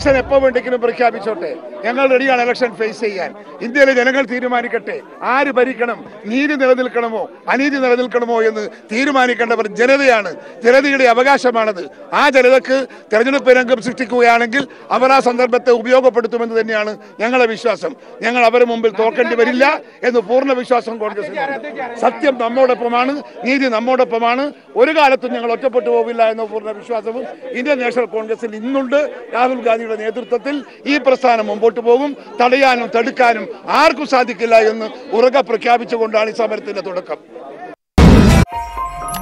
election എപ്പോ വേണ്ടെങ്കിലും പ്രഖ്യാപിച്ചോട്ടെ ഞങ്ങൾ റെഡിയാണ് ഇലക്ഷൻ ഫേസ് ചെയ്യാൻ ഇന്ത്യയിലെ ജനങ്ങൾ തീരുമാനിക്കട്ടെ ആര് ഭരിക്കണം നീതി നിലനിൽക്കണമോ അനീതി നിലനിൽക്കണമോ എന്ന് തീരുമാനിക്കേണ്ടവർ ജനതയാണ് ജനതയുടെ അവകാശമാണത് ആ ജനതക്ക് തെരഞ്ഞെടുപ്പ് രംഗം സൃഷ്ടിക്കുകയാണെങ്കിൽ അവർ ആ സന്ദർഭത്തെ ഉപയോഗപ്പെടുത്തുമെന്ന് തന്നെയാണ് ഞങ്ങളുടെ വിശ്വാസം ഞങ്ങൾ അവരുടെ മുമ്പിൽ തോക്കേണ്ടി വരില്ല എന്ന് പൂർണ്ണ വിശ്വാസം കോൺഗ്രസിനുണ്ട് സത്യം നമ്മോടൊപ്പമാണ് നീതി നമ്മോടൊപ്പമാണ് ഒരു കാലത്തും ഞങ്ങൾ ഒറ്റപ്പെട്ടു പോകില്ല എന്ന പൂർണ്ണ വിശ്വാസവും ഇന്ത്യൻ നാഷണൽ കോൺഗ്രസിൽ ഇന്നുണ്ട് രാഹുൽ ഗാന്ധിയുടെ നേതൃത്വത്തിൽ ഈ പ്രസ്ഥാനം മുമ്പോട്ട് പോകും തടയാനും തടുക്കാനും ആർക്കും സാധിക്കില്ല എന്ന് ഉറക്കെ പ്രഖ്യാപിച്ചുകൊണ്ടാണ് ഈ സമരത്തിന്റെ തുടക്കം